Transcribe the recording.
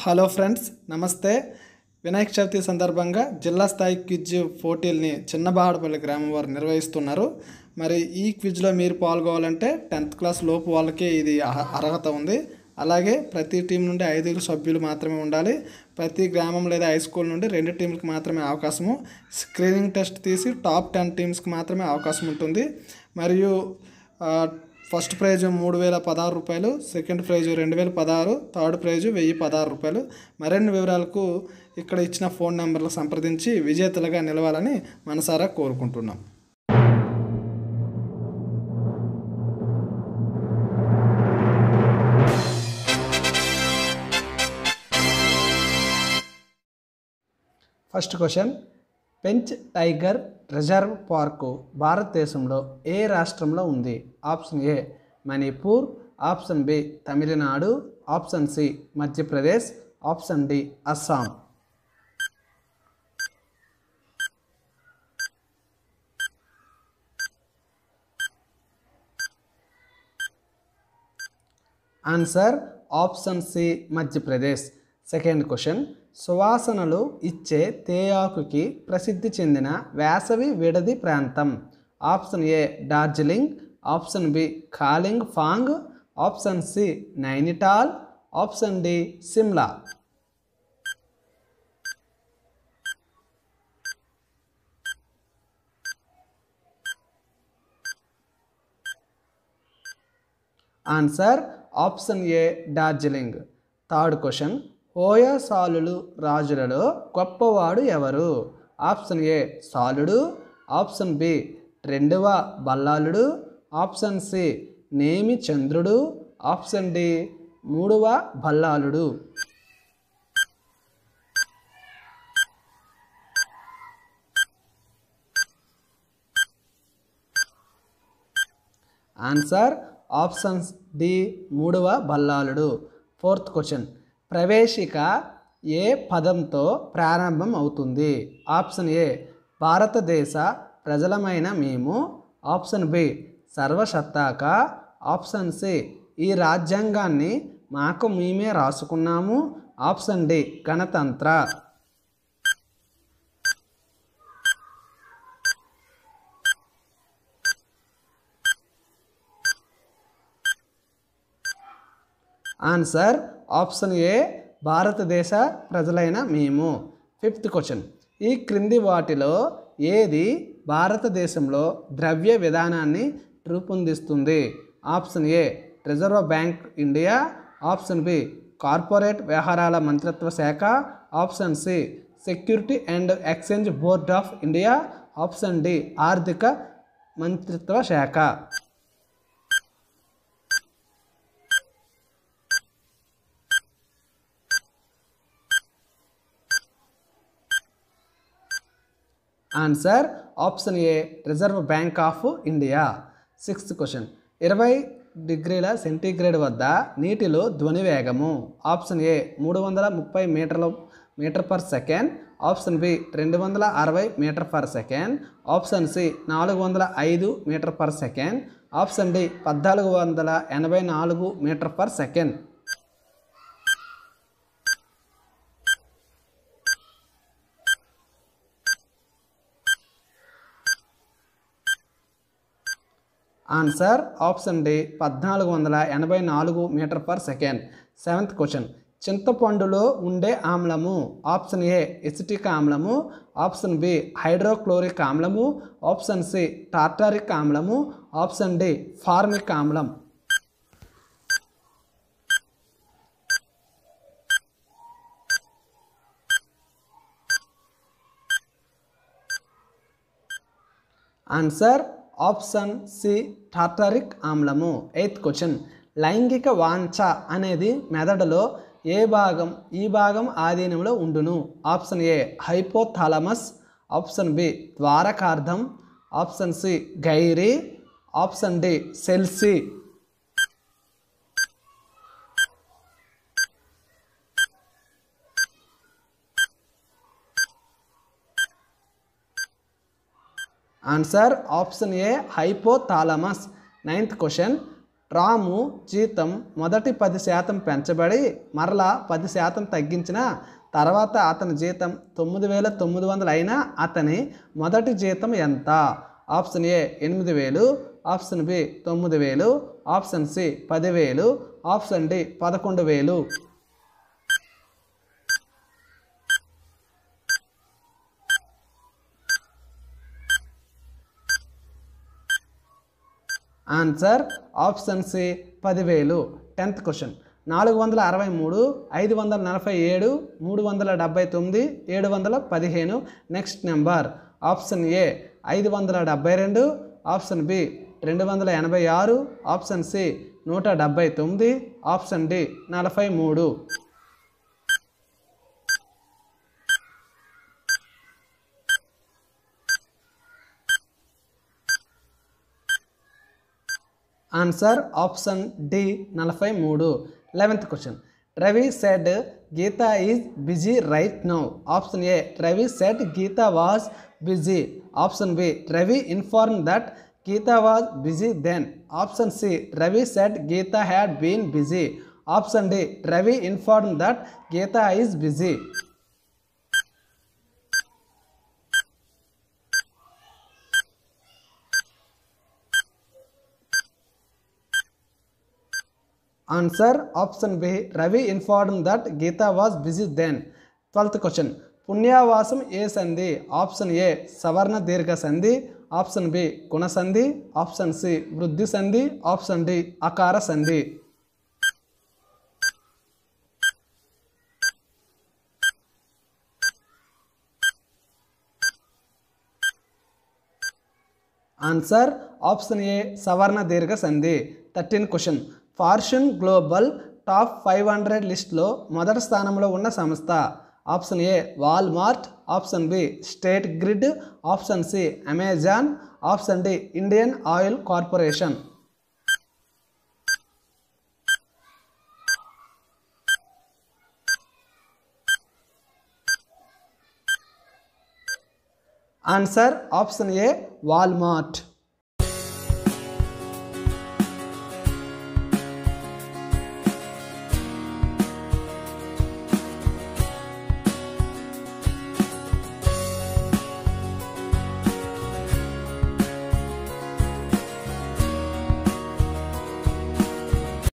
hello friends నమస్తే వినాయక చవితి సందర్భంగా జిల్లా స్థాయి క్విజ్ పోటీల్ని చిన్నబాహడపల్లి గ్రామం వారు నిర్వహిస్తున్నారు మరి ఈ క్విజ్లో మీరు పాల్గొవాలంటే టెన్త్ క్లాస్ లోపు వాళ్ళకే ఇది అర్హ- అర్హత ఉంది అలాగే ప్రతి టీం నుండి ఐదుగురు సభ్యులు మాత్రమే ఉండాలి ప్రతి గ్రామం లేదా హై స్కూల్ నుండి రెండు టీంలకు మాత్రమే అవకాశము స్క్రీనింగ్ టెస్ట్ తీసి టాప్ టెన్ టీమ్స్కి మాత్రమే అవకాశం ఉంటుంది మరియు ఆ, ఫస్ట్ ప్రైజ్ మూడు వేల పదహారు రూపాయలు సెకండ్ ప్రైజ్ రెండు వేల పదహారు థర్డ్ ప్రైజ్ వెయ్యి పదహారు రూపాయలు మరిన్ని వివరాలకు ఇక్కడ ఇచ్చిన ఫోన్ నెంబర్లు సంప్రదించి విజేతలుగా నిలవాలని మనసారా కోరుకుంటున్నాం first question Pench tiger reserve park భారతదేశంలో ఏ రాష్ట్రంలో ఉంది option A Manipur option B Tamil Nadu option C Madhya Pradesh option D Assam answer option C Madhya Pradesh second question సువాసనలు ఇచ్చే తేయాకుకి ప్రసిద్ధి చెందిన వేసవి విడది ప్రాంతం option A Darjeeling option B Kalimpong option C Nainital option D Shimla answer option A Darjeeling third question హోయసాలులు రాజులలో గొప్పవాడు ఎవరు ఆప్షన్ ఏ సాలుడు ఆప్షన్ బి రెండవ బల్లాలుడు ఆప్షన్ సి నేమి చంద్రుడు ఆప్షన్ డి మూడవ బల్లాలుడు ఆన్సర్ ఆప్షన్స్ డి మూడవ బల్లాలుడు ఫోర్త్ క్వశ్చన్ ప్రవేశిక ఏ పదంతో ప్రారంభం అవుతుంది ఆప్షన్ ఏ భారతదేశ ప్రజలమైన మేము ఆప్షన్ బి సర్వసత్తాక ఆప్షన్ సి ఈ రాజ్యాంగాన్ని మాకు మేమే రాసుకున్నాము ఆప్షన్ డి గణతంత్ర ఆన్సర్ ఆప్షన్ ఏ భారతదేశ ప్రజలైన మేము ఫిఫ్త్ క్వశ్చన్ ఈ క్రింది వాటిలో ఏది భారతదేశంలో ద్రవ్య విధానాన్ని రూపొందిస్తుంది option A Reserve Bank India option B corporate వ్యవహారాల మంత్రిత్వ శాఖ option C Security and Exchange Board of India option D ఆర్థిక మంత్రిత్వ శాఖ answer option A Reserve Bank of India sixth question ఇరవై డిగ్రీల సెంటీగ్రేడ్ వద్ద నీటిలో ధ్వని వేగము ఆప్షన్ ఏ మూడు వందల ముప్పై మీటర్ల metre per second option B రెండు వందల అరవై metre per second option C నాలుగు వందల ఐదు metre per second option D పద్నాలుగు వందల ఎనభై నాలుగు metre per second answer option D పద్నాలుగు వందల ఎనభై నాలుగు metre per second seventh question చింతపండులో ఉండే ఆమ్లము ఆప్షన్ ఏ ఎసిటిక్ ఆమ్లము ఆప్షన్ బి హైడ్రోక్లోరిక్ ఆమ్లము ఆప్షన్ సి టార్టారిక్ ఆమ్లము ఆప్షన్ డి ఫార్మిక్ ఆమ్లం ఆన్సర్ ఆప్షన్ సి టార్టారిక్ ఆమ్లము ఎయిత్ క్వశ్చన్ లైంగిక వాంఛ అనేది మెదడులో ఏ భాగం ఈ భాగం ఆధీనంలో ఉండును option A hypothalamus option B ద్వారకార్థం ఆప్షన్ సి గైరీ ఆప్షన్ డి సెల్సి answer option A hypothalamus ninth question Ramu జీతం మొదటి పది శాతం పెంచబడి మరలా పది శాతం తగ్గించిన తర్వాత అతని జీతం తొమ్మిది వేల తొమ్మిది వందలు అయినా అతని మొదటి జీతం ఎంత ఆప్షన్ ఏ ఎనిమిది వేలు ఆప్షన్ బి తొమ్మిది వేలు ఆప్షన్ సి పదివేలు ఆప్షన్ డి పదకొండు వేలు ఆన్సర్ ఆప్షన్ సి పదివేలు టెన్త్ క్వశ్చన్ నాలుగు వందల అరవై మూడు ఐదు వందల నలభై ఏడు మూడు వందల డెబ్బై తొమ్మిది ఏడు వందల పదిహేను నెక్స్ట్ నెంబర్ ఆప్షన్ ఏ ఐదు వందల డెబ్బై రెండు ఆప్షన్ బి రెండు వందల ఎనభై ఆరు ఆప్షన్ సి నూట డెబ్బై తొమ్మిది ఆప్షన్ డి నలభై మూడు ఆన్సర్ ఆప్షన్ డి నలభై మూడు eleventh question Ravi said Geeta is busy right now option A Ravi said Geeta was busy option B Ravi inform that Geeta was busy then option C Ravi said Geeta had been busy option D Ravi inform that Geeta is busy answer option B Ravi inform that Geeta was busy then twelfth question పుణ్యావాసం ఏ సంధి option A సవర్ణ దీర్ఘ సంధి option B గుణసంధి option C వృద్ధి సంధి option D అకార సంధి ఆన్సర్ ఆప్షన్ ఏ సవర్ణ దీర్ఘ సంధి thirteen question Fortune global top five hundred లిస్ట్లో మొదటి స్థానంలో ఉన్న సంస్థ option A Walmart option B State Grid option C Amazon option D Indian Oil Corporation answer option A Walmart